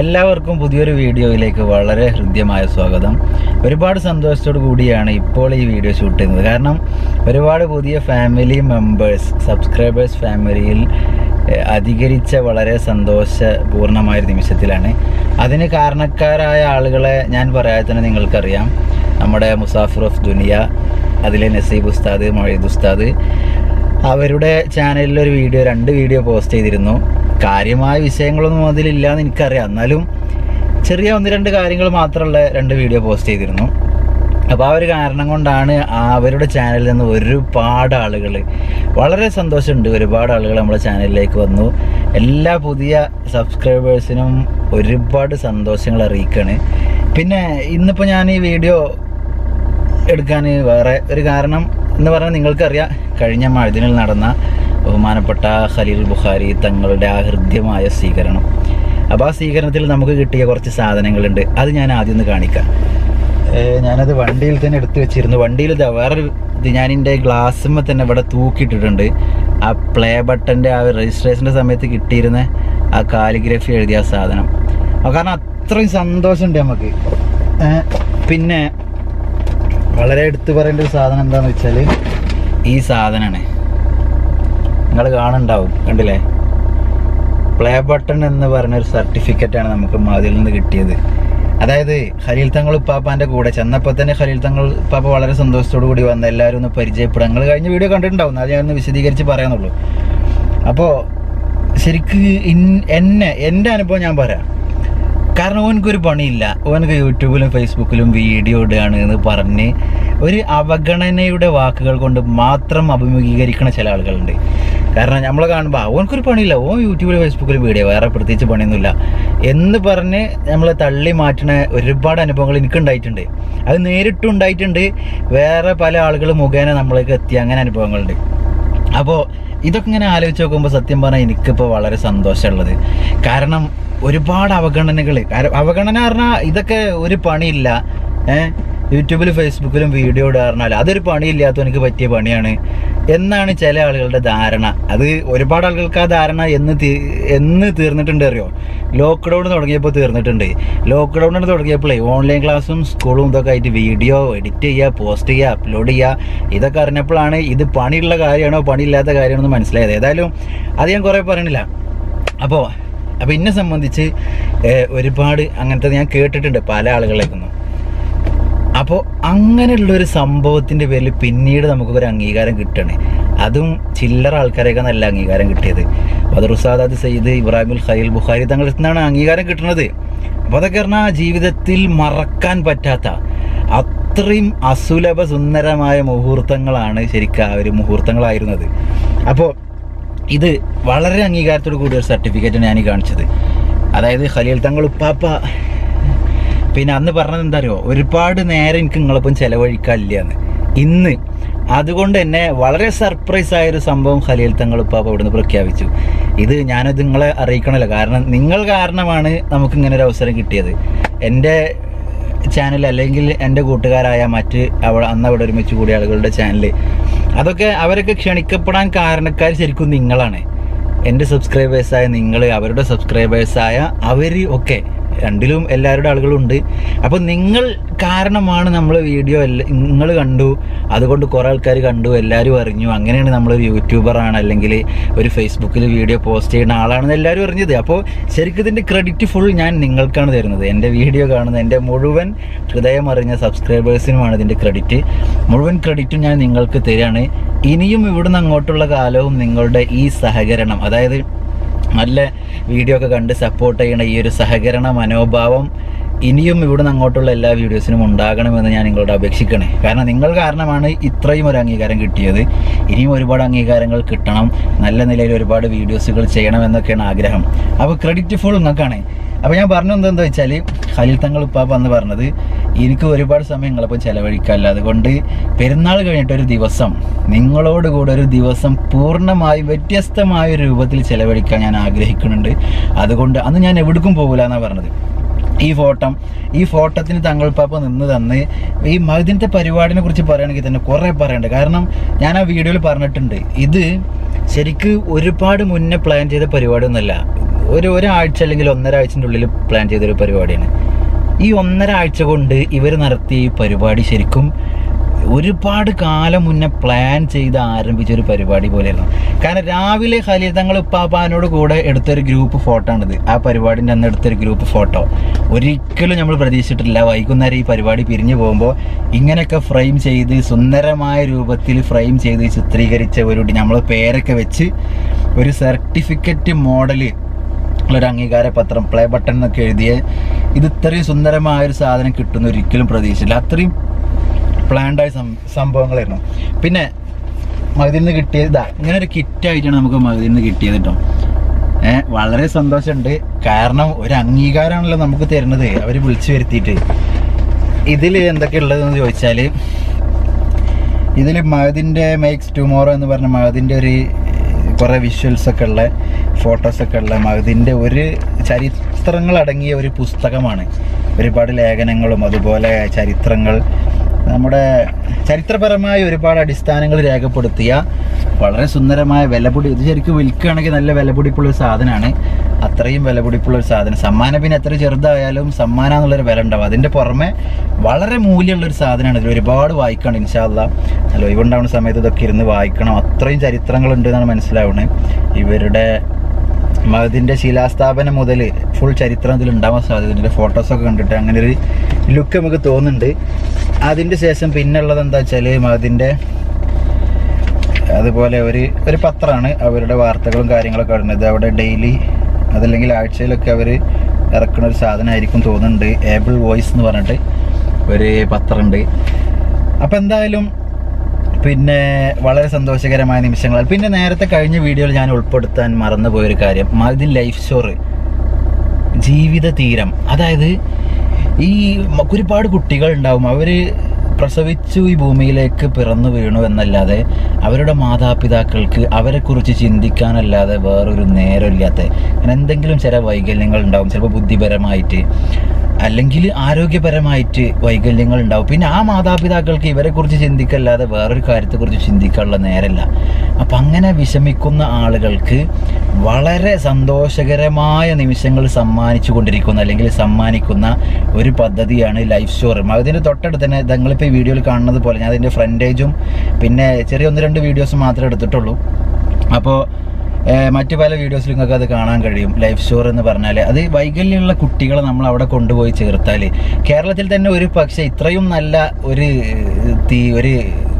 എല്ലാവർക്കും പുതിയൊരു വീഡിയോയിലേക്ക് വളരെ ഹൃദ്യമായ സ്വാഗതം ഒരുപാട് സന്തോഷത്തോടു കൂടിയാണ് ഇപ്പോൾ ഈ വീഡിയോ ഷൂട്ട് ചെയ്യുന്നത് കാരണം ഒരുപാട് പുതിയ ഫാമിലി മെമ്പേഴ്സ് സബ്സ്ക്രൈബേഴ്സ് ഫാമിലിയിൽ ഏഹ്, അധികരിച്ച വളരെ സന്തോഷപൂർണമായ ഒരു നിമിഷത്തിലാണ് അതിന് കാരണക്കാരായ ആളുകളെ ഞാൻ പറയാതെ തന്നെ നിങ്ങൾക്കറിയാം നമ്മുടെ മുസാഫിർ ഓഫ് ദുനിയ അതിലെ നസീബ് ഉസ്താദ് മൊയ്ദ് ഉസ്താദ് അവരുടെ ചാനലിൽ ഒരു വീഡിയോ രണ്ട് വീഡിയോ പോസ്റ്റ് ചെയ്തിരുന്നു കാര്യമായ വിഷയങ്ങളൊന്നും അതിലില്ല എന്ന് എനിക്കറിയാം എന്നാലും ചെറിയ ഒന്ന് രണ്ട് കാര്യങ്ങൾ മാത്രമുള്ള രണ്ട് വീഡിയോ പോസ്റ്റ് ചെയ്തിരുന്നു അപ്പോൾ ആ ഒരു കാരണം കൊണ്ടാണ് ആ അവരുടെ ചാനലിൽ നിന്ന് ഒരുപാട് ആളുകൾ വളരെ സന്തോഷമുണ്ട് ഒരുപാട് ആളുകൾ നമ്മുടെ ചാനലിലേക്ക് വന്നു എല്ലാ പുതിയ സബ്സ്ക്രൈബേഴ്സിനും ഒരുപാട് സന്തോഷങ്ങൾ അറിയിക്കുകയാണ് പിന്നെ ഇന്നിപ്പോൾ ഞാൻ ഈ വീഡിയോ എടുക്കാൻ വേറെ ഒരു കാരണം എന്ന് പറഞ്ഞാൽ നിങ്ങൾക്കറിയാം കഴിഞ്ഞ മഴദിനിൽ നടന്ന ബഹുമാനപ്പെട്ട ഖലീൽ ബുഖാരി തങ്ങളുടെ ആ ഹൃദ്യമായ സ്വീകരണം അപ്പോൾ ആ സ്വീകരണത്തിൽ നമുക്ക് കിട്ടിയ കുറച്ച് സാധനങ്ങളുണ്ട് അത് ഞാൻ ആദ്യം ഒന്ന് കാണിക്കാം ഏഹ് ഞാനത് വണ്ടിയിൽ തന്നെ എടുത്തു വെച്ചിരുന്നു വണ്ടിയിൽ ഇതാ വേറൊരു ഇത് ഞാൻ എൻ്റെ ഗ്ലാസ്സുമ്മ തന്നെ ഇവിടെ തൂക്കിയിട്ടിട്ടുണ്ട് ആ പ്ലേ ബട്ടൻ്റെ ആ രജിസ്ട്രേഷൻ്റെ സമയത്ത് കിട്ടിയിരുന്ന ആ കാലിഗ്രഫി എഴുതിയ ആ സാധനം അത് കാരണം അത്രയും സന്തോഷമുണ്ട് നമുക്ക് ഏഹ് പിന്നെ വളരെ എടുത്തു പറയേണ്ട ഒരു സാധനം എന്താന്ന് വെച്ചാൽ ഈ സാധനമാണ് നിങ്ങൾ കാണുന്നുണ്ടാവും കണ്ടില്ലേ പ്ലേ ബട്ടൺ എന്ന് പറഞ്ഞ ഒരു സർട്ടിഫിക്കറ്റ് ആണ് നമുക്ക് അതിൽ നിന്ന് കിട്ടിയത് അതായത് ഖലീൽ തങ്ങൾ ഉപ്പാപ്പാന്റെ കൂടെ ചെന്നപ്പോൾ തന്നെ ഖലീൽ തങ്ങൾ ഉപ്പാപ്പ വളരെ സന്തോഷത്തോടു കൂടി വന്ന് എല്ലാവരും ഒന്ന് പരിചയപ്പെടുക നിങ്ങൾ കഴിഞ്ഞ വീഡിയോ കണ്ടിട്ടുണ്ടാവും അത് ഞാൻ ഒന്ന് വിശദീകരിച്ച് പറയാനുള്ളൂ അപ്പോൾ ശരിക്ക് ഇൻ- എന്നെ എൻ്റെ അനുഭവം ഞാൻ പറയാം കാരണം ഓനക്കൊരു പണിയില്ല ഓനക്ക് യൂട്യൂബിലും ഫേസ്ബുക്കിലും വീഡിയോ ഇടുകയാണ് എന്ന് പറഞ്ഞ് ഒരു അവഗണനയുടെ വാക്കുകൾ കൊണ്ട് മാത്രം അഭിമുഖീകരിക്കുന്ന ചില ആളുകളുണ്ട് കാരണം നമ്മളെ കാണുമ്പോൾ ഓനക്കൊരു പണിയില്ല ഓൻ യൂട്യൂബിലും ഫേസ്ബുക്കിലും വീഡിയോ വേറെ പ്രത്യേകിച്ച് പണിയൊന്നുമില്ല എന്ന് പറഞ്ഞ് നമ്മളെ തള്ളി മാറ്റുന്ന ഒരുപാട് അനുഭവങ്ങൾ എനിക്കുണ്ടായിട്ടുണ്ട് അത് നേരിട്ടും ഉണ്ടായിട്ടുണ്ട് വേറെ പല ആളുകൾ മുഖേന നമ്മൾക്ക് എത്തിയ അങ്ങനെ അനുഭവങ്ങളുണ്ട് അപ്പോൾ ഇതൊക്കെ ഇങ്ങനെ ആലോചിച്ച് നോക്കുമ്പോൾ സത്യം പറഞ്ഞാൽ എനിക്കിപ്പോൾ വളരെ സന്തോഷമുള്ളത് കാരണം ഒരുപാട് അവഗണനകൾ അവഗണന പറഞ്ഞാൽ ഇതൊക്കെ ഒരു പണിയില്ല ഏഹ് യൂട്യൂബിലും ഫേസ്ബുക്കിലും വീഡിയോ ഇടുക പറഞ്ഞാൽ അതൊരു പണിയില്ലാത്ത എനിക്ക് പറ്റിയ പണിയാണ് എന്നാണ് ചില ആളുകളുടെ ധാരണ അത് ഒരുപാട് ആളുകൾക്ക് ആ ധാരണ എന്ന് തീ- എന്ന് തീർന്നിട്ടുണ്ട് അറിയോ ലോക്ക്ഡൗൺ തുടങ്ങിയപ്പോൾ തീർന്നിട്ടുണ്ട് ലോക്ക്ഡൗൺ തുടങ്ങിയപ്പോഴേ ഓൺലൈൻ ക്ലാസ്സും സ്കൂളും ഇതൊക്കെ ആയിട്ട് വീഡിയോ എഡിറ്റ് ചെയ്യുക പോസ്റ്റ് ചെയ്യുക അപ്ലോഡ് ചെയ്യുക ഇതൊക്കെ അറിഞ്ഞപ്പോഴാണ് ഇത് പണിയുള്ള കാര്യമാണോ പണിയില്ലാത്ത കാര്യമാണോ എന്ന് മനസ്സിലായത് ഏതായാലും അത് ഞാൻ കുറേ പറയണില്ല അപ്പോൾ അപ്പോൾ എന്നെ സംബന്ധിച്ച് ഏഹ്, ഒരുപാട് അങ്ങനത്തെ ഞാൻ കേട്ടിട്ടുണ്ട് പല ആളുകളേക്കൊന്നും അപ്പോൾ അങ്ങനെയുള്ളൊരു സംഭവത്തിൻ്റെ പേരിൽ പിന്നീട് നമുക്കൊരു അംഗീകാരം കിട്ടണേ അതും ചില്ലറ ആൾക്കാരൊക്കെ നല്ല അംഗീകാരം കിട്ടിയത് ബദറുസാദാദ് സയ്യിദ് ഇബ്രാഹിമുൽ ഖലീൽ ബുഖാരി തങ്ങളിൽ നിന്നാണ് അംഗീകാരം കിട്ടുന്നത് അപ്പോൾ അതൊക്കെ പറഞ്ഞാൽ ജീവിതത്തിൽ മറക്കാൻ പറ്റാത്ത അത്രയും അസുലഭ സുന്ദരമായ മുഹൂർത്തങ്ങളാണ് ശരിക്കും ആ ഒരു മുഹൂർത്തങ്ങളായിരുന്നത് അപ്പോൾ ഇത് വളരെ അംഗീകാരത്തോട് കൂടിയ ഒരു സർട്ടിഫിക്കറ്റാണ് ഞാൻ ഈ കാണിച്ചത് അതായത് ഖലീൽ തങ്ങൾ ഉപ്പാപ്പ പിന്നെ അന്ന് പറഞ്ഞത് എന്താ അറിയോ ഒരുപാട് നേരം എനിക്ക് നിങ്ങളൊപ്പം ചെലവഴിക്കാനില്ല എന്ന് ഇന്ന് അതുകൊണ്ട് തന്നെ വളരെ സർപ്രൈസ് ആയ ഒരു സംഭവം ഖലീൽ തങ്ങൾ ഉപ്പാപ്പ ഇവിടുന്ന് പ്രഖ്യാപിച്ചു ഇത് ഞാനത് നിങ്ങളെ അറിയിക്കണമല്ലോ കാരണം നിങ്ങൾ കാരണമാണ് നമുക്ക് ഇങ്ങനെ ഒരു അവസരം കിട്ടിയത് എൻ്റെ ചാനൽ അല്ലെങ്കിൽ എൻ്റെ കൂട്ടുകാരായ മറ്റ് അവിടെ അന്ന് അവിടെ ഒരുമിച്ച് കൂടിയ ആളുകളുടെ ചാനൽ അതൊക്കെ അവരൊക്കെ ക്ഷണിക്കപ്പെടാൻ കാരണക്കാർ ശരിക്കും നിങ്ങളാണ് എൻ്റെ സബ്സ്ക്രൈബേഴ്സായ നിങ്ങൾ അവരുടെ സബ്സ്ക്രൈബേഴ്സായ അവർ ഒക്കെ രണ്ടിലും എല്ലാവരുടെ ആളുകളുണ്ട് അപ്പോൾ നിങ്ങൾ കാരണമാണ് നമ്മൾ വീഡിയോ എല്ലാ നിങ്ങൾ കണ്ടു അതുകൊണ്ട് കുറേ ആൾക്കാർ കണ്ടു എല്ലാവരും അറിഞ്ഞു അങ്ങനെയാണ് നമ്മളൊരു യൂട്യൂബറാണ് അല്ലെങ്കിൽ ഒരു ഫേസ്ബുക്കിൽ വീഡിയോ പോസ്റ്റ് ചെയ്യുന്ന ആളാണെന്ന് എല്ലാവരും അറിഞ്ഞത് അപ്പോൾ ശരിക്കും ഇതിൻ്റെ ക്രെഡിറ്റ് ഫുൾ ഞാൻ നിങ്ങൾക്കാണ് തരുന്നത് എൻ്റെ വീഡിയോ കാണുന്ന എൻ്റെ മുഴുവൻ ഹൃദയം അറിഞ്ഞ സബ്സ്ക്രൈബേഴ്സിനുമാണ് ഇതിൻ്റെ ക്രെഡിറ്റ് മുഴുവൻ ക്രെഡിറ്റും ഞാൻ നിങ്ങൾക്ക് തരികയാണ് ഇനിയും ഇവിടുന്ന് അങ്ങോട്ടുള്ള കാലവും നിങ്ങളുടെ ഈ സഹകരണം അതായത് നല്ല വീഡിയോ ഒക്കെ കണ്ട് സപ്പോർട്ട് ചെയ്യണ ഈ ഒരു സഹകരണ മനോഭാവം ഇനിയും ഇവിടുന്ന് അങ്ങോട്ടുള്ള എല്ലാ വീഡിയോസിനും ഉണ്ടാകണമെന്ന് ഞാൻ നിങ്ങളോട് അപേക്ഷിക്കണേ കാരണം നിങ്ങൾ കാരണമാണ് ഇത്രയും ഒരു അംഗീകാരം കിട്ടിയത് ഇനിയും ഒരുപാട് അംഗീകാരങ്ങൾ കിട്ടണം നല്ല നിലയിൽ ഒരുപാട് വീഡിയോസുകൾ ചെയ്യണമെന്നൊക്കെയാണ് ആഗ്രഹം അപ്പോൾ ക്രെഡിറ്റ് ഫുൾ നിങ്ങൾക്കാണ് അപ്പോൾ ഞാൻ പറഞ്ഞു എന്താ വെച്ചാൽ ഖലീൽ തങ്ങൾ ഉപ്പാപ്പ എന്ന് പറഞ്ഞത് എനിക്ക് ഒരുപാട് സമയം നിങ്ങളപ്പോൾ ചിലവഴിക്കാമല്ല അതുകൊണ്ട് പെരുന്നാൾ കഴിഞ്ഞിട്ട് ഒരു ദിവസം നിങ്ങളോട് കൂടെ ഒരു ദിവസം പൂർണ്ണമായും വ്യത്യസ്തമായ ഒരു രൂപത്തിൽ ചിലവഴിക്കാൻ ഞാൻ ആഗ്രഹിക്കുന്നുണ്ട് അതുകൊണ്ട് അന്ന് ഞാൻ എവിടേക്കും പോകില്ല എന്നാണ് പറഞ്ഞത് ഈ ഫോട്ടോ ഈ ഫോട്ടോത്തിന് തങ്ങൾ പാപ്പ നിന്ന് തന്ന് ഈ മഹദിനത്തെ പരിപാടിനെ കുറിച്ച് പറയുകയാണെങ്കിൽ തന്നെ കുറേ പറയണ്ട് കാരണം ഞാൻ ആ വീഡിയോയിൽ പറഞ്ഞിട്ടുണ്ട് ഇത് ശരിക്ക് ഒരുപാട് മുന്നേ പ്ലാൻ ചെയ്ത പരിപാടിയൊന്നുമല്ല ഒരു ഒരാഴ്ച അല്ലെങ്കിൽ ഒന്നര ആഴ്ചൻ്റെ ഉള്ളിൽ പ്ലാൻ ചെയ്തൊരു പരിപാടിയാണ് ഈ ഒന്നര ആഴ്ച കൊണ്ട് ഇവർ നടത്തിയ ഈ പരിപാടി ശരിക്കും ഒരുപാട് കാലം മുന്നേ പ്ലാൻ ചെയ്ത് ആരംഭിച്ച ഒരു പരിപാടി പോലെയായിരുന്നു കാരണം രാവിലെ ഖലീൽ തങ്ങൾ ഉപ്പാപ്പാനോട് കൂടെ എടുത്തൊരു ഗ്രൂപ്പ് ഫോട്ടോ ആണിത് ആ പരിപാടിൻ്റെ അന്ന് എടുത്തൊരു ഗ്രൂപ്പ് ഫോട്ടോ ഒരിക്കലും നമ്മൾ പ്രതീക്ഷിച്ചിട്ടില്ല വൈകുന്നേരം ഈ പരിപാടി പിരിഞ്ഞു പോകുമ്പോൾ ഇങ്ങനെയൊക്കെ ഫ്രെയിം ചെയ്ത് സുന്ദരമായ രൂപത്തിൽ ഫ്രെയിം ചെയ്ത് ചിത്രീകരിച്ച ഒരു നമ്മൾ പേരൊക്കെ വെച്ച് ഒരു സർട്ടിഫിക്കറ്റ് മോഡല് ഒരു അംഗീകാര പത്രം പ്ലേ ബട്ടൺ എന്നൊക്കെ എഴുതിയ ഇത് ഇത്രയും സുന്ദരമായ ഒരു സാധനം കിട്ടുന്ന ഒരിക്കലും പ്രതീക്ഷിച്ചില്ല അത്രയും പ്ലാൻഡായ സംഭവങ്ങളായിരുന്നു പിന്നെ മകതിൽ നിന്ന് കിട്ടിയത് ഇതാ ഇങ്ങനെ ഒരു കിറ്റായിട്ടാണ് നമുക്ക് മകതിൽ നിന്ന് കിട്ടിയത് കേട്ടോ ഏഹ് വളരെ സന്തോഷമുണ്ട് കാരണം ഒരു അംഗീകാരമാണല്ലോ നമുക്ക് തരുന്നത് അവർ വിളിച്ചു വരുത്തിയിട്ട് ഇതിൽ എന്തൊക്കെ ഉള്ളതെന്ന് ചോദിച്ചാൽ ഇതിൽ മഹദിൻ്റെ മേക്സ് ടുമോറോ എന്ന് പറഞ്ഞ മഹദിൻ്റെ ഒരു കുറേ വിഷ്വൽസ് ഒക്കെ ഉള്ള ഫോട്ടോസ് ഒക്കെ ഉള്ള മഹദിൻ്റെ ഒരു ചരിത്രങ്ങൾ അടങ്ങിയ ഒരു പുസ്തകമാണ് ഒരുപാട് ലേഖനങ്ങളും അതുപോലെ ചരിത്രങ്ങൾ നമ്മുടെ ചരിത്രപരമായ ഒരുപാട് അടിസ്ഥാനങ്ങൾ രേഖപ്പെടുത്തിയ വളരെ സുന്ദരമായ വിലപിടി ഇത് ശരിക്കും വിൽക്കുകയാണെങ്കിൽ നല്ല വിലപിടിപ്പുള്ള ഒരു സാധനമാണ് അത്രയും വിലപിടിപ്പുള്ള ഒരു സാധനം സമ്മാനം പിന്നെ എത്ര ചെറുതായാലും സമ്മാനം എന്നുള്ളൊരു വില ഉണ്ടാവും അതിൻ്റെ പുറമെ വളരെ മൂല്യമുള്ള ഒരു സാധനമാണ് ഇതിൽ ഒരുപാട് വായിക്കണം ഇൻഷാല്ല അല്ല ഒഴിവുണ്ടാവുന്ന സമയത്ത് ഇതൊക്കെ ഇരുന്ന് വായിക്കണം അത്രയും ചരിത്രങ്ങളുണ്ട് എന്നാണ് മനസ്സിലാവുന്നത് ഇവരുടെ മഹദിൻ്റെ ശിലാസ്ഥാപനം മുതൽ ഫുൾ ചരിത്രം ഇതിൽ ഉണ്ടാവാൻ സാധ്യതയുണ്ട് ഫോട്ടോസൊക്കെ കണ്ടിട്ട് അങ്ങനെ ഒരു ലുക്ക് നമുക്ക് തോന്നുന്നുണ്ട് അതിൻ്റെ ശേഷം പിന്നെ ഉള്ളത് എന്താ വെച്ചാൽ മഹദിൻ്റെ അതുപോലെ ഒരു ഒരു പത്രമാണ് അവരുടെ വാർത്തകളും കാര്യങ്ങളൊക്കെ വരുന്നത് അവിടെ ഡെയിലി അതല്ലെങ്കിൽ ആഴ്ചയിലൊക്കെ അവർ ഇറക്കുന്ന ഒരു സാധനമായിരിക്കും തോന്നുന്നുണ്ട് ഏബിൾ വോയിസ് എന്ന് പറഞ്ഞിട്ട് ഒരു പത്രമുണ്ട് അപ്പം എന്തായാലും പിന്നെ വളരെ സന്തോഷകരമായ നിമിഷങ്ങൾ പിന്നെ നേരത്തെ കഴിഞ്ഞ വീഡിയോയിൽ ഞാൻ ഉൾപ്പെടുത്താൻ മറന്നുപോയൊരു കാര്യം മതിൻ ലൈഫ് സ്റ്റോറി ജീവിത തീരം അതായത് ഈ മ- ഒരുപാട് കുട്ടികൾ ഉണ്ടാവും അവര് പ്രസവിച്ചു ഈ ഭൂമിയിലേക്ക് പിറന്നു വീണു എന്നല്ലാതെ അവരുടെ മാതാപിതാക്കൾക്ക് അവരെക്കുറിച്ച് ചിന്തിക്കാനല്ലാതെ വേറൊരു നേരമില്ലാത്ത അങ്ങനെ എന്തെങ്കിലും ചില വൈകല്യങ്ങൾ ഉണ്ടാവും ചിലപ്പോൾ ബുദ്ധിപരമായിട്ട് അല്ലെങ്കിൽ ആരോഗ്യപരമായിട്ട് വൈകല്യങ്ങൾ ഉണ്ടാവും പിന്നെ ആ മാതാപിതാക്കൾക്ക് ഇവരെക്കുറിച്ച് ചിന്തിക്കല്ലാതെ വേറൊരു കാര്യത്തെക്കുറിച്ച് ചിന്തിക്കാനുള്ള നേരമില്ല അപ്പം അങ്ങനെ വിഷമിക്കുന്ന ആളുകൾക്ക് വളരെ സന്തോഷകരമായ നിമിഷങ്ങൾ സമ്മാനിച്ചു കൊണ്ടിരിക്കുന്ന അല്ലെങ്കിൽ സമ്മാനിക്കുന്ന ഒരു പദ്ധതിയാണ് ലൈഫ് സ്റ്റോറി അതിൻ്റെ തൊട്ടടുത്ത് തന്നെ നിങ്ങളിപ്പോൾ ഈ വീഡിയോയിൽ കാണുന്നത് പോലെ ഞാൻ അതിൻ്റെ ഫ്രണ്ടേജും പിന്നെ ചെറിയ ഒന്ന് രണ്ട് വീഡിയോസ് മാത്രമേ എടുത്തിട്ടുള്ളൂ അപ്പോൾ ഏഹ് മറ്റു പല വീഡിയോസിൽ നിങ്ങൾക്ക് അത് കാണാൻ കഴിയും ലൈഫ് സ്റ്റോർ എന്ന് പറഞ്ഞാൽ അത് വൈകല്യമുള്ള കുട്ടികളെ നമ്മൾ അവിടെ കൊണ്ടുപോയി ചേർത്താൽ കേരളത്തിൽ തന്നെ ഒരു പക്ഷേ ഇത്രയും നല്ല ഒരു തീ ഒരു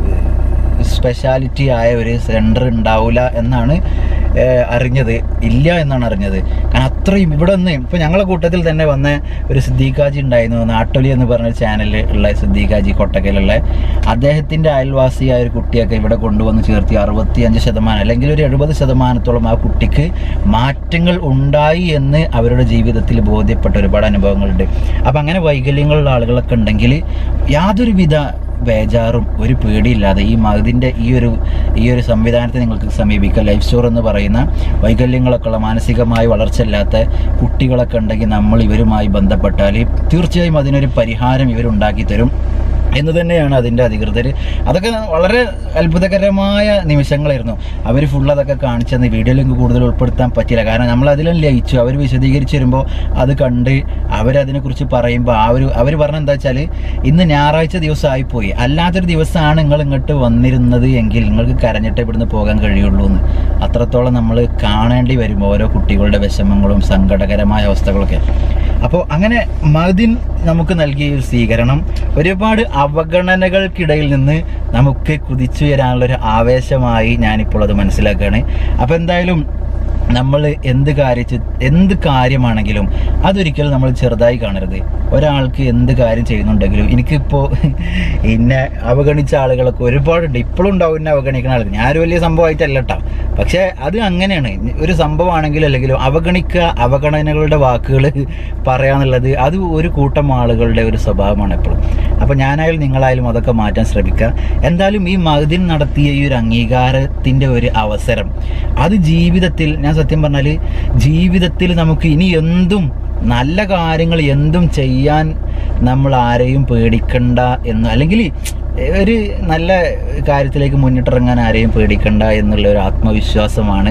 സ്പെഷ്യാലിറ്റി ആയ ഒരു സെൻറ്റർ ഉണ്ടാവില്ല എന്നാണ് ഏഹ് അറിഞ്ഞത് ഇല്ല എന്നാണ് അറിഞ്ഞത് കാരണം അത്രയും ഇവിടെ നിന്ന് ഇപ്പോൾ ഞങ്ങളെ കൂട്ടത്തിൽ തന്നെ വന്ന ഒരു സിദ്ദീഖാജി ഉണ്ടായിരുന്നു നാട്ടൊലി എന്ന് പറഞ്ഞ ചാനലിൽ ഉള്ള സിദ്ദീഖാജി കൊട്ടക്കലുള്ള അദ്ദേഹത്തിൻ്റെ അയൽവാസിയായ ഒരു കുട്ടിയൊക്കെ ഇവിടെ കൊണ്ടുവന്ന് ചേർത്തി അറുപത്തി അഞ്ച് ശതമാനം അല്ലെങ്കിൽ ഒരു എഴുപത് ശതമാനത്തോളം ആ കുട്ടിക്ക് മാറ്റങ്ങൾ ഉണ്ടായി എന്ന് അവരുടെ ജീവിതത്തിൽ ബോധ്യപ്പെട്ട ഒരുപാട് അനുഭവങ്ങളുണ്ട് അപ്പം അങ്ങനെ വൈകല്യങ്ങളുള്ള ആളുകളൊക്കെ ഉണ്ടെങ്കിൽ യാതൊരുവിധ ബേജാറും ഒരു പേടിയില്ലാതെ ഈ മതിൻ്റെ ഈ ഒരു ഈ ഒരു സംവിധാനത്തെ നിങ്ങൾക്ക് സമീപിക്കാം ലൈഫ് സ്റ്റോർ എന്ന് പറയുന്ന വൈകല്യങ്ങളൊക്കെ ഉള്ള മാനസികമായി വളർച്ചയില്ലാത്ത കുട്ടികളൊക്കെ ഉണ്ടെങ്കിൽ നമ്മൾ ഇവരുമായി ബന്ധപ്പെട്ടാൽ തീർച്ചയായും അതിനൊരു പരിഹാരം ഇവരുണ്ടാക്കി തരും എന്ന് തന്നെയാണ് അതിൻ്റെ അധികൃതർ അതൊക്കെ വളരെ അത്ഭുതകരമായ നിമിഷങ്ങളായിരുന്നു അവർ ഫുൾ അതൊക്കെ കാണിച്ചെന്ന് വീഡിയോയിൽ എനിക്ക് കൂടുതൽ ഉൾപ്പെടുത്താൻ പറ്റില്ല കാരണം നമ്മൾ അതിലും ലയിച്ചു അവർ വിശദീകരിച്ച് വരുമ്പോൾ അത് കണ്ട് അവരതിനെക്കുറിച്ച് പറയുമ്പോൾ ആ ഒരു അവർ പറഞ്ഞ എന്താ വെച്ചാൽ ഇന്ന് ഞായറാഴ്ച ദിവസമായിപ്പോയി അല്ലാത്തൊരു ദിവസമാണ് നിങ്ങൾ ഇങ്ങോട്ട് വന്നിരുന്നത് എങ്കിൽ നിങ്ങൾക്ക് കരഞ്ഞിട്ട് ഇവിടുന്ന് പോകാൻ കഴിയുള്ളൂ എന്ന് അത്രത്തോളം നമ്മൾ കാണേണ്ടി വരും ഓരോ കുട്ടികളുടെ വിഷമങ്ങളും സങ്കടകരമായ അവസ്ഥകളൊക്കെ അപ്പോൾ അങ്ങനെ മദിൻ നമുക്ക് നൽകിയ ഒരു സ്വീകരണം ഒരുപാട് അവഗണനകൾക്കിടയിൽ നിന്ന് നമുക്ക് കുതിച്ചുയരാനുള്ള ഒരു ആവേശമായി ഞാനിപ്പോൾ അത് മനസ്സിലാക്കുകയാണ് അപ്പോൾ എന്തായാലും നമ്മൾ എന്ത് കാര്യച്ച് എന്ത് കാര്യമാണെങ്കിലും അതൊരിക്കലും നമ്മൾ ചെറുതായി കാണരുത് ഒരാൾക്ക് എന്ത് കാര്യം ചെയ്യുന്നുണ്ടെങ്കിലും എനിക്കിപ്പോൾ എന്നെ അവഗണിച്ച ആളുകളൊക്കെ ഒരുപാടുണ്ട് ഇപ്പോഴും ഉണ്ടാവും എന്നെ അവഗണിക്കുന്ന ആളുകൾ ഞാനൊരു വലിയ സംഭവമായിട്ടല്ല കേട്ടോ പക്ഷേ അത് അങ്ങനെയാണ് ഒരു സംഭവമാണെങ്കിലും അല്ലെങ്കിലും അവഗണിക്കുക അവഗണനകളുടെ വാക്കുകൾ പറയാന്നുള്ളത് അത് ഒരു കൂട്ടം ആളുകളുടെ ഒരു സ്വഭാവമാണ് എപ്പോഴും അപ്പോൾ ഞാനായാലും നിങ്ങളായാലും അതൊക്കെ മാറ്റാൻ ശ്രമിക്കുക എന്തായാലും ഈ മഹദിൻ നടത്തിയ ഈ ഒരു അംഗീകാരത്തിൻ്റെ ഒരു അവസരം അത് ജീവിതത്തിൽ ഞാൻ സത്യം പറഞ്ഞാൽ ജീവിതത്തിൽ നമുക്ക് ഇനി എന്തും നല്ല കാര്യങ്ങൾ എന്തും ചെയ്യാൻ നമ്മൾ ആരെയും പേടിക്കണ്ട എന്ന് അല്ലെങ്കിൽ ഒരു നല്ല കാര്യത്തിലേക്ക് മുന്നിട്ടിറങ്ങാൻ ആരെയും പേടിക്കണ്ട എന്നുള്ള ഒരു ആത്മവിശ്വാസമാണ്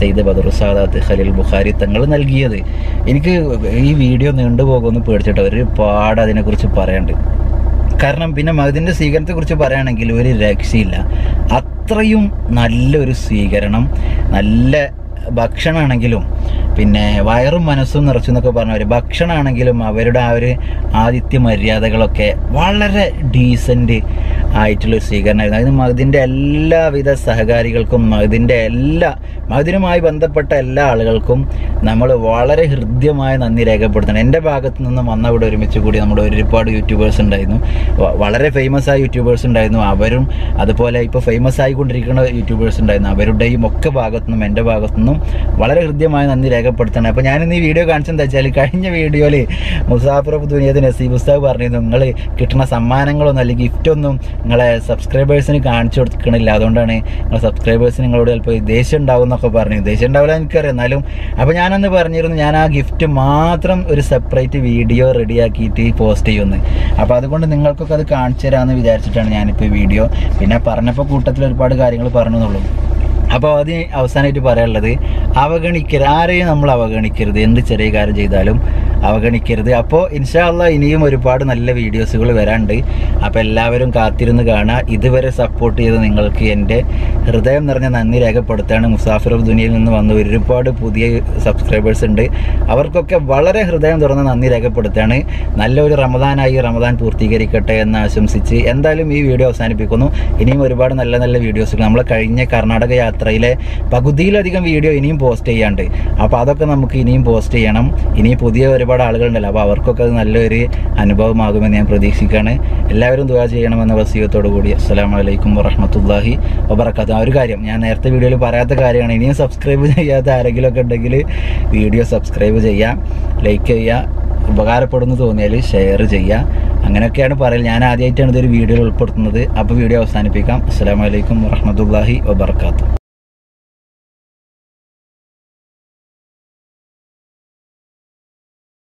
സെയ്ദ് ബദറുസാദാത്ത് ഖലീൽ ബുഖാരി തങ്ങൾ നൽകിയത് എനിക്ക് ഈ വീഡിയോ നീണ്ടുപോകുമെന്ന് പേടിച്ചിട്ട് ഒരുപാട് അതിനെക്കുറിച്ച് പറയാനുണ്ട് കാരണം പിന്നെ മഹദിൻ്റെ സ്വീകരണത്തെ കുറിച്ച് പറയുകയാണെങ്കിൽ ഒരു രക്ഷയില്ല അത്രയും നല്ലൊരു സ്വീകരണം നല്ല ഭക്ഷണമാണെങ്കിലും പിന്നെ വയറും മനസ്സും നിറച്ചു എന്നൊക്കെ പറഞ്ഞവർ ഭക്ഷണമാണെങ്കിലും അവരുടെ ആ ഒരു ആതിഥ്യ മര്യാദകളൊക്കെ വളരെ ഡീസൻറ്റ് ആയിട്ടുള്ളൊരു സ്വീകരണമായിരുന്നു അതിന് മഹദിൻ്റെ എല്ലാവിധ സഹകാരികൾക്കും മഹദിൻ്റെ എല്ലാ മഹദിനുമായി ബന്ധപ്പെട്ട എല്ലാ ആളുകൾക്കും നമ്മൾ വളരെ ഹൃദ്യമായ നന്ദി രേഖപ്പെടുത്തണം എൻ്റെ ഭാഗത്ത് നിന്നും വന്ന ഇവിടെ ഒരുമിച്ച് കൂടി നമ്മുടെ ഒരുപാട് യൂട്യൂബേഴ്സ് ഉണ്ടായിരുന്നു വ- വളരെ ഫേമസ് ആയ യൂട്യൂബേഴ്സ് ഉണ്ടായിരുന്നു അവരും അതുപോലെ ഇപ്പോൾ ഫേമസ് ആയിക്കൊണ്ടിരിക്കുന്ന യൂട്യൂബേഴ്സ് ഉണ്ടായിരുന്നു അവരുടെയും ഒക്കെ ഭാഗത്തു നിന്നും എൻ്റെ ഭാഗത്തു നിന്നും വളരെ ഹൃദ്യമായ നന്ദി രേഖപ്പെടുത്തണം അപ്പോൾ ഞാനിന്ന് ഈ വീഡിയോ കാണിച്ചെന്താ വെച്ചാൽ കഴിഞ്ഞ വീഡിയോയിൽ മുസാഫർ ദുനിയത് നസീബ് ഉസ്താവ് പറഞ്ഞിരുന്നു നിങ്ങൾ കിട്ടുന്ന സമ്മാനങ്ങളൊന്നും അല്ലെങ്കിൽ ഗിഫ്റ്റൊന്നും നിങ്ങളെ സബ്സ്ക്രൈബേഴ്സിന് കാണിച്ചു കൊടുക്കണില്ല അതുകൊണ്ടാണ് നിങ്ങളെ സബ്സ്ക്രൈബേഴ്സിന് നിങ്ങളോട് ചിലപ്പോൾ ദേഷ്യം ഉണ്ടാവും എന്നൊക്കെ പറഞ്ഞു ദേഷ്യം ഉണ്ടാവില്ല എനിക്കറിയാം എന്നാലും അപ്പോൾ ഞാനന്ന് പറഞ്ഞിരുന്നു ഞാൻ ആ ഗിഫ്റ്റ് മാത്രം ഒരു സെപ്പറേറ്റ് വീഡിയോ റെഡിയാക്കിയിട്ട് പോസ്റ്റ് ചെയ്യുമെന്ന് അപ്പോൾ അതുകൊണ്ട് നിങ്ങൾക്കൊക്കെ അത് കാണിച്ചു തരാമെന്ന് വിചാരിച്ചിട്ടാണ് ഞാനിപ്പോൾ ഈ വീഡിയോ പിന്നെ പറഞ്ഞപ്പോൾ കൂട്ടത്തിൽ ഒരുപാട് കാര്യങ്ങൾ പറഞ്ഞു എന്നുള്ളൂ അപ്പോൾ അത് അവസാനമായിട്ട് പറയാനുള്ളത് അവഗണിക്കരുത് ആരെയും നമ്മൾ അവഗണിക്കരുത് എന്ത് ചെറിയ കാര്യം ചെയ്താലും അവഗണിക്കരുത് അപ്പോൾ ഇൻഷാല്ല ഇനിയും ഒരുപാട് നല്ല വീഡിയോസുകൾ വരാണ്ട് അപ്പോൾ എല്ലാവരും കാത്തിരുന്ന് കാണുക ഇതുവരെ സപ്പോർട്ട് ചെയ്ത് നിങ്ങൾക്ക് എൻ്റെ ഹൃദയം നിറഞ്ഞ നന്ദി രേഖപ്പെടുത്താണ് മുസാഫിർ ദുനിയയിൽ നിന്ന് വന്ന ഒരുപാട് പുതിയ സബ്സ്ക്രൈബേഴ്സ് ഉണ്ട് അവർക്കൊക്കെ വളരെ ഹൃദയം തുറന്ന് നന്ദി രേഖപ്പെടുത്താണ് നല്ലൊരു റമദാനായി റമദാൻ പൂർത്തീകരിക്കട്ടെ എന്ന് ആശംസിച്ച് എന്തായാലും ഈ വീഡിയോ അവസാനിപ്പിക്കുന്നു ഇനിയും ഒരുപാട് നല്ല നല്ല വീഡിയോസുകൾ നമ്മൾ കഴിഞ്ഞ കർണാടക യാത്രയിലെ പകുതിയിലധികം വീഡിയോ ഇനിയും പോസ്റ്റ് ചെയ്യാണ്ട് അപ്പോൾ അതൊക്കെ നമുക്ക് ഇനിയും പോസ്റ്റ് ചെയ്യണം ഇനി പുതിയ ഒരുപാട് ആളുകളുണ്ടല്ലോ അപ്പോൾ അവർക്കൊക്കെ അത് നല്ലൊരു അനുഭവമാകുമെന്ന് ഞാൻ പ്രതീക്ഷിക്കുകയാണ് എല്ലാവരും ദുവാ ചെയ്യണമെന്ന വസീയത്തോടു കൂടി അസ്സലാമു അലൈക്കും വറഹമത്തല്ലാഹി വബർക്കാത്തു ആ ഒരു കാര്യം ഞാൻ നേരത്തെ വീഡിയോയിൽ പറയാത്ത കാര്യമാണ് ഇനിയും സബ്സ്ക്രൈബ് ചെയ്യാത്ത ആരെങ്കിലും ഒക്കെ ഉണ്ടെങ്കിൽ വീഡിയോ സബ്സ്ക്രൈബ് ചെയ്യുക ലൈക്ക് ചെയ്യുക ഉപകാരപ്പെടുന്നു തോന്നിയാൽ ഷെയർ ചെയ്യുക അങ്ങനെയൊക്കെയാണ് പറയൽ ഞാൻ ആദ്യമായിട്ടാണ് ഇതൊരു വീഡിയോയിൽ ഉൾപ്പെടുത്തുന്നത് അപ്പോൾ വീഡിയോ അവസാനിപ്പിക്കാം അസ്സലാമു അലൈക്കും വറഹമത്തല്ലാഹി വബർക്കാത്തു